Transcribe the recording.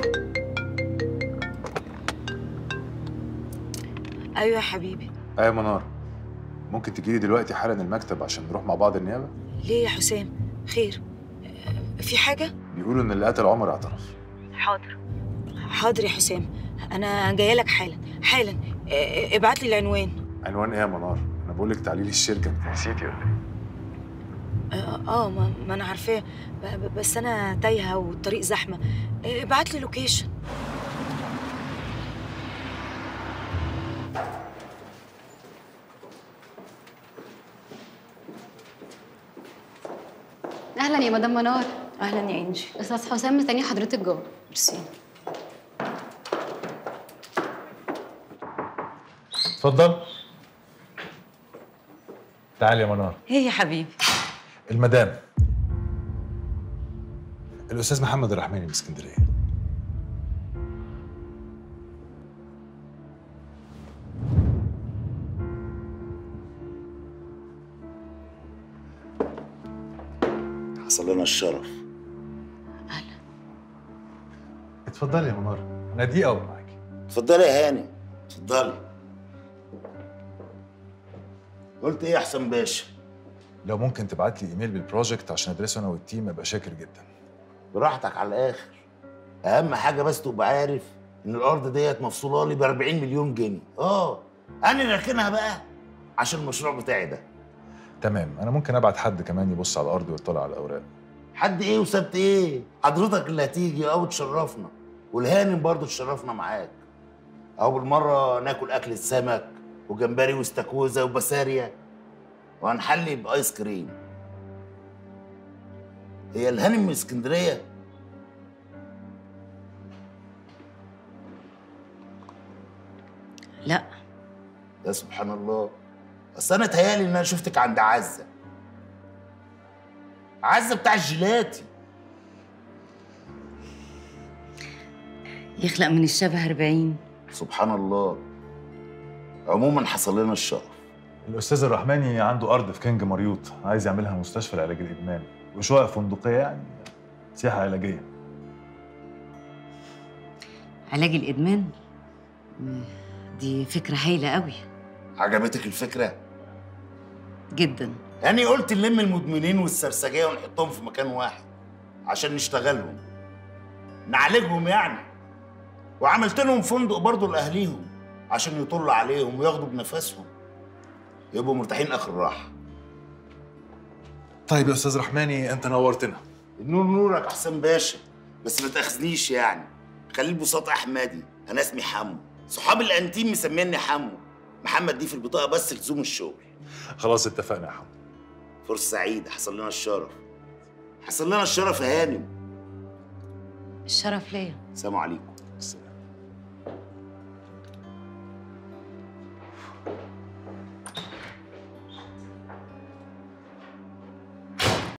ايوه يا حبيبي ايه يا منار ممكن تجيلي دلوقتي حالا المكتب عشان نروح مع بعض النيابه ليه يا حسام خير آه، في حاجه بيقولوا ان اللي قتل عمر اعترف حاضر حاضر يا حسام انا جايه لك حالا حالا آه، ابعت لي العنوان عنوان ايه يا منار انا بقول لك تعالي لي الشركه انت نسيتي ولا ايه اه آه، ما, ما انا عارفاه ب- ب- بس انا تايهه والطريق زحمه آه، ابعت لي لوكيشن اهلا يا مدام منار اهلا يا انجي استاذ حسام مستني حضرتك جوه ميرسي اتفضل تعالي يا منار ايه يا حبيبي المدام الاستاذ محمد الرحماني من اسكندريه حصل لنا الشرف اتفضلي يا منار انا دقيقه ومعاكي اتفضلي يا هاني اتفضلي قلت ايه يا حسن باشا لو ممكن تبعت لي ايميل بالبروجكت عشان ادرسه انا والتيم ابقى شاكر جدا براحتك على الاخر اهم حاجه بس تبقى عارف ان الارض ديت مفصوله لي ب 40 مليون جنيه اه انا راكنها بقى عشان المشروع بتاعي ده تمام انا ممكن ابعت حد كمان يبص على الارض ويطلع على الاوراق حد ايه وسبت ايه حضرتك اللي هتيجي او تشرفنا والهانم برضه تشرفنا معاك او بالمره ناكل اكل سمك وجمبري واستاكوزا وبسارية وهنحلي بايس كريم هي الهانم من اسكندريه لا يا سبحان الله اصل انا اتهيالي ان انا شفتك عند عزه عزه بتاع الجيلاتي يخلق من الشبه 40 سبحان الله عموما حصل لنا الشرف الاستاذ الرحماني عنده ارض في كينج مريوط عايز يعملها مستشفى لعلاج الادمان وشقق فندقيه يعني سياحه علاجيه علاج الإدمان مم، دي فكرة هايلة قوي عجبتك الفكره جدا يعني قلت نلم المدمنين والسرسجيه ونحطهم في مكان واحد عشان نشتغلهم نعالجهم يعني وعملت لهم فندق برضه لاهليهم عشان يطلوا عليهم وياخدوا بنفسهم يبقوا مرتاحين اخر الراحه طيب يا استاذ رحماني انت نورتنا النور نورك احسن باشا بس ما تاخذنيش يعني خلي البساط احمدي انا اسمي حمو صحاب الانتيم مسميني حمو محمد دي في البطاقه بس لزوم الشغل خلاص اتفقنا يا حمو فرصه سعيده حصل لنا الشرف حصل لنا الشرف يا هانم الشرف ليا سلام عليكم